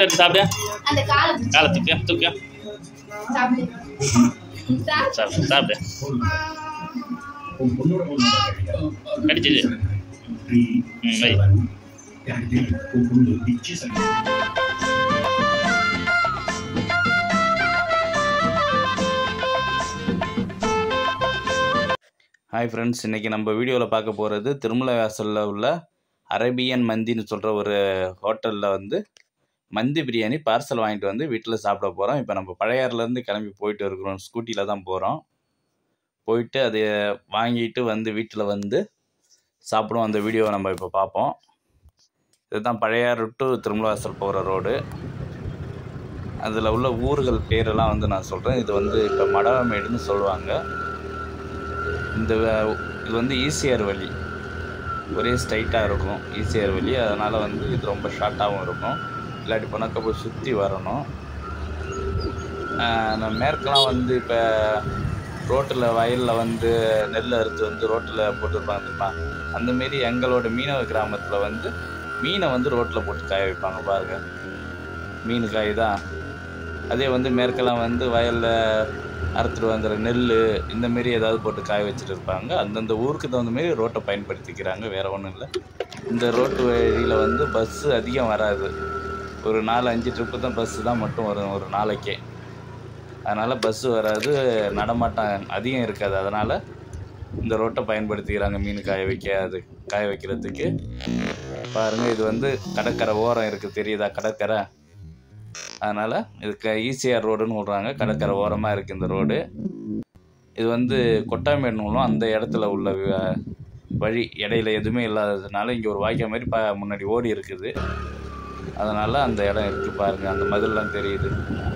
முட்டை எடுத்து சாப்பிடு அந்த காலை காலை தூக்கியா தூக்கியா சாப்பிடு சாப்பிடு சாப்பிடு சாப்பிடு கடிச்சிது ம் வை ஹாய் ஃப்ரெண்ட்ஸ் இன்றைக்கி நம்ம வீடியோவில் பார்க்க போகிறது திருமலை வாசலில் உள்ள அரேபியன் மந்தின்னு சொல்கிற ஒரு ஹோட்டலில் வந்து மந்தி பிரியாணி பார்சல் வாங்கிட்டு வந்து வீட்டில் சாப்பிட போகிறோம் இப்போ நம்ம பழையாறுலேருந்து கிளம்பி போயிட்டு இருக்கிறோம் ஸ்கூட்டியில் தான் போகிறோம் போயிட்டு அதை வாங்கிட்டு வந்து வீட்டில் வந்து சாப்பிடுவோம் அந்த வீடியோவை நம்ம இப்போ பார்ப்போம் இதுதான் பழையாறு டு திருமலவாசல் போகிற ரோடு அதில் உள்ள ஊர்கள் பேரெல்லாம் வந்து நான் சொல்கிறேன் இது வந்து இப்போ மடவமேடுன்னு சொல்லுவாங்க இந்த வ- இது வந்து ஈசிஆர் வழி ஒரே ஸ்ட்ரைட்டாக இருக்கும் ஈசிஆர் வழி அதனால் வந்து இது ரொம்ப ஷார்ட்டாகவும் இருக்கும் இல்லாட்டி போனாக்கா போய் சுற்றி வரணும் ஆஹ் நம்ம மேற்கெல்லாம் வந்து இப்போ ரோட்டில் வயலில் வந்து நெல் அறுத்து வந்து ரோட்டில் போட்டுருப்பாங்க தெரியுமா அந்தமாரி எங்களோட மீனவ கிராமத்தில் வந்து மீனை வந்து ரோட்டில் போட்டு காய வைப்பாங்க பாருங்க மீன் காய் தான் அதே வந்து மேற்கெல்லாம் வந்து வயலில் அறுத்துட்டு வந்துடுற நெல் இந்த மாரி ஏதாவது போட்டு காய வச்சுட்டு இருப்பாங்க அந்தந்த ஊருக்கு தகுந்த மாரி ரோட்டை பயன்படுத்திக்கிறாங்க வேறு ஒன்றும் இல்லை இந்த ரோட்டு வழியில் வந்து பஸ்ஸு அதிகம் வராது ஒரு நாலு அஞ்சு ட்ரிப்பு தான் பஸ்ஸு தான் மட்டும் வரும் ஒரு நாளைக்கே அதனால் பஸ்ஸு வராது நடமாட்டம் அதிகம் இருக்காது அதனால் இந்த ரோட்டை பயன்படுத்திக்கிறாங்க மீன் காய வைக்க அது காய வைக்கிறதுக்கு பாருங்கள் இது வந்து கடற்கரை ஓரம் இருக்குது தெரியுதா கடற்கரை அதனால் இதுக்கு ஈசிஆர் ரோடுன்னு சொல்கிறாங்க கடற்கரை ஓரமாக இருக்குது இந்த ரோடு இது வந்து கொட்டாமேடு நூலும் அந்த இடத்துல உள்ள வ- வழி இடையில எதுவுமே இல்லாததுனால இங்கே ஒரு வாய்க்கால் மாதிரி ப முன்னாடி ஓடி இருக்குது அதனால் அந்த இடம் இருக்குது பாருங்கள் அந்த மதில்லாம் தெரியுது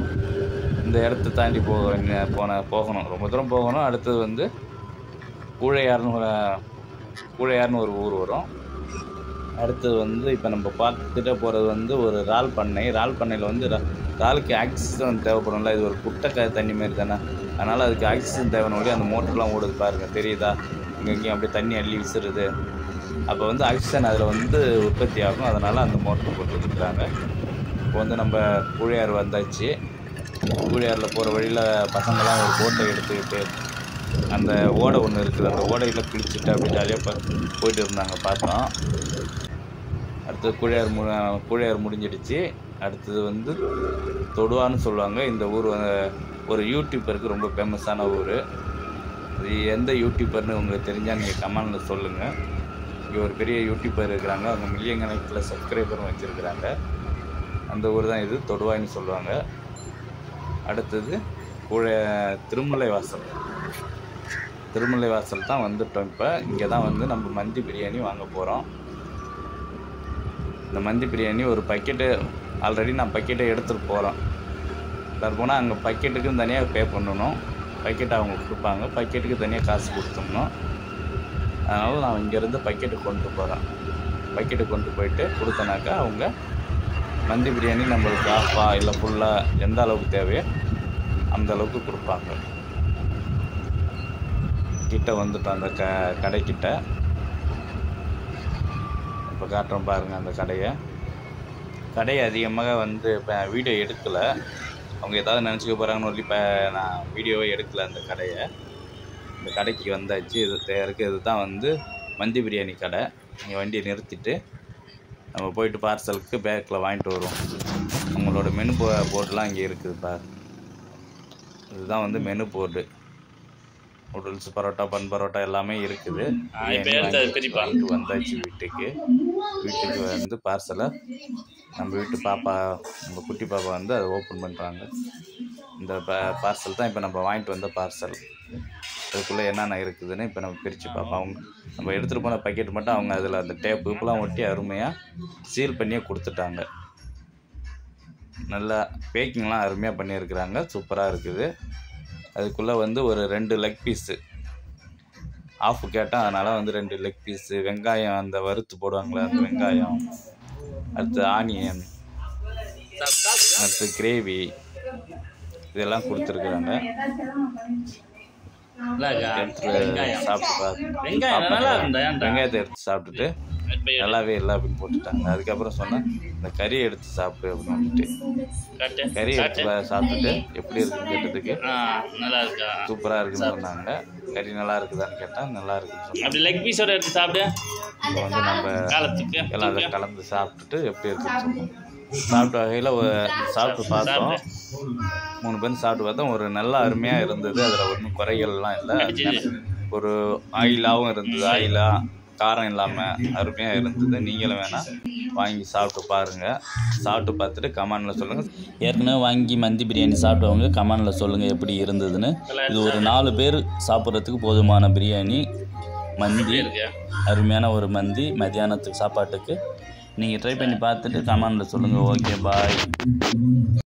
இந்த இடத்த தாண்டி போக இன்ன- போன போகணும் ரொம்ப தூரம் போகணும் அடுத்தது வந்து கூழையார்னு ஒரு- கூழையார்னு ஒரு ஊர் வரும் அடுத்தது வந்து இப்போ நம்ம பார்த்துட்டு போகிறது வந்து ஒரு இறால் பண்ணை இறால் பண்ணையில் வந்து இறா- இறாலுக்கு ஆக்சிஜன் தேவைப்படும்ல இது ஒரு குட்டை க தண்ணி மாதிரி தானே அதனால் அதுக்கு ஆக்சிஜன் தேவைன்னு சொல்லி அந்த மோட்டர்லாம் ஓடுது பாருங்கள் தெரியுதா இங்கே இங்கேயும் அப்படியே தண்ணி அள்ளி விசிறுது அப்போ வந்து ஆக்சிஜன் அதில் வந்து உற்பத்தி ஆகும் அதனால் அந்த மோட்டர் போட்டுருக்குறாங்க இப்போ வந்து நம்ம கூழையார் வந்தாச்சு கூழையாரில் போகிற வழியில் பசங்களாம் ஒரு போட்டை எடுத்துக்கிட்டு அந்த ஓடை ஒன்று இருக்குது அந்த ஓடையில் குளிச்சுட்டு அப்படி ஜாலியாக போயிட்டு இருந்தாங்க பார்த்தோம் அடுத்தது கூழையார் மு கூழையார் முடிஞ்சிடுச்சு அடுத்தது வந்து தொடுவான்னு சொல்லுவாங்க இந்த ஊர் வந்து ஒரு யூடியூபருக்கு ரொம்ப ஃபேமஸான ஊர் இது எந்த யூடியூபர்னு உங்களுக்கு தெரிஞ்சால் நீங்கள் கமெண்டில் சொல்லுங்கள் இங்கே ஒரு பெரிய யூடியூபர் இருக்கிறாங்க அவங்க மில்லியன் கணக்கில் சப்ஸ்கிரைபரும் வச்சுருக்கிறாங்க அந்த ஊர் தான் இது தொடுவாய்னு சொல்லுவாங்க அடுத்தது கூழ திருமலை வாசல் திருமலை வாசல் தான் வந்துட்டோம் இப்போ இங்கே தான் வந்து நம்ம மந்தி பிரியாணி வாங்க போகிறோம் இந்த மந்தி பிரியாணி ஒரு பக்கெட்டு ஆல்ரெடி நான் பக்கெட்டை எடுத்துகிட்டு போகிறோம் அது போனால் அங்கே பக்கெட்டுக்குன்னு தனியாக பே பண்ணணும் பக்கெட் அவங்க கொடுப்பாங்க பக்கெட்டுக்கு தனியாக காசு கொடுத்துடணும் அதனால் நான் இங்கேருந்து பக்கெட்டு கொண்டு போகிறேன் பக்கெட்டு கொண்டு போயிட்டு கொடுத்தனாக்கா அவங்க மந்தி பிரியாணி நம்மளுக்கு ஆஃபா இல்லை ஃபுல்லாக எந்த அளவுக்கு தேவையோ அந்த அளவுக்கு கொடுப்பாங்க கிட்ட வந்துட்டோம் அந்த க கடைக்கிட்ட இப்போ காட்டுறோம் பாருங்கள் அந்த கடையை கடையை அதிகமாக வந்து இப்போ வீடியோ எடுக்கலை அவங்க ஏதாவது நினச்சிக்க போகிறாங்கன்னு சொல்லி இப்போ நான் வீடியோவே எடுக்கலை அந்த கடையை இந்த கடைக்கு வந்தாச்சு இது இருக்கு இது தான் வந்து மந்தி பிரியாணி கடை இங்கே வண்டியை நிறுத்திட்டு நம்ம போயிட்டு பார்சலுக்கு பேக்கில் வாங்கிட்டு வருவோம் அவங்களோட மெனு போ போர்டுலாம் இங்கே இருக்குது பார் இதுதான் வந்து menu board noodles parotta bun parotta எல்லாமே இருக்குது இப்போ எடுத்து அது பிரிப்பா. வாங்கிட்டு வந்தாச்சு வீட்டுக்கு வீட்டுக்கு வந்து பார்சலை நம்ம வீட்டு பாப்பா நம்ம குட்டி பாப்பா வந்து அதை ஓப்பன் பண்ணுறாங்க இந்த பார்சல் தான் இப்போ நம்ம வாங்கிட்டு வந்த பார்சல் அதுக்குள்ளே என்னென்ன இருக்குதுன்னு இப்போ நம்ம பிரித்து பார்ப்போம் அவங்க நம்ம எடுத்துகிட்டு போன பக்கெட் மட்டும் அவங்க அதில் அந்த டேப் இப்பெல்லாம் ஒட்டி அருமையாக சீல் பண்ணியே கொடுத்துட்டாங்க நல்லா பேக்கிங்லாம் அருமையாக பண்ணியிருக்கிறாங்க சூப்பராக இருக்குது அதுக்குள்ளே வந்து ஒரு ரெண்டு லெக் பீஸு ஆஃப் கேட்டேன் அதனால் வந்து ரெண்டு லெக் பீஸு வெங்காயம் அந்த வறுத்து போடுவாங்களே அந்த வெங்காயம் அடுத்து ஆனியன் அடுத்து கிரேவி இதெல்லாம் கொடுத்துருக்குறாங்க எடுத்து சாப்பிட்டு பாரு. வெங்காயம் நல்லா இருக்கும்டா, ஏன்டா? வெங்காயத்தை எடுத்து சாப்பிட்டுட்டு இப்போ நல்லாவே இல்லை அப்படின்னு போட்டுட்டாங்க அதுக்கப்புறம் சொன்னேன் இந்த கறி எடுத்து சாப்பிடு அப்படின்ட்டு காட்டு கறி காட்டு எடுத்து சாப்பிட்டுட்டு எப்படி இருக்குன்னு கேட்டதுக்கு ஆ நல்லா இருக்கா சூப்பராக இருக்குன்னு சொன்னாங்க கறி நல்லா இருக்குதான்னு கேட்டால் நல்லா இருக்குன்னு சொன்னாங்க அப்படி லெக் பீஸோட எடுத்து சாப்பிடு இப்போ வந்து நம்ம காலத்துக்கு எல்லாம் அதை கலந்து சாப்பிட்டுட்டு எப்படி இருக்குன்னு சொன்னோம் சாப்பிட்ட வகையில் சாப்பிட்டு பார்த்தோம் மூணு பேரும் சாப்பிட்டு பார்த்தோம் ஒரு நல்ல அருமையாக இருந்தது அதில் ஒன்றும் குறைகள்லாம் இல்லை ஒரு ஆயிலாகவும் இருந்தது ஆயிலாக காரம் இல்லாமல் அருமையாக இருந்தது நீங்களும் வேணால் வாங்கி சாப்பிட்டு பாருங்கள் சாப்பிட்டு பார்த்துட்டு கமெண்டில் சொல்லுங்கள் ஏற்கனவே வாங்கி மந்தி பிரியாணி சாப்பிட்டவங்க கமெண்டில் சொல்லுங்கள் எப்படி இருந்ததுன்னு இது ஒரு நாலு பேர் சாப்பிட்றதுக்கு போதுமான பிரியாணி மந்தி இருக்கு அருமையான ஒரு மந்தி மத்தியானத்துக்கு சாப்பாட்டுக்கு நீங்கள் ட்ரை பண்ணி பார்த்துட்டு கமெண்டில் சொல்லுங்கள் ஓகே பாய்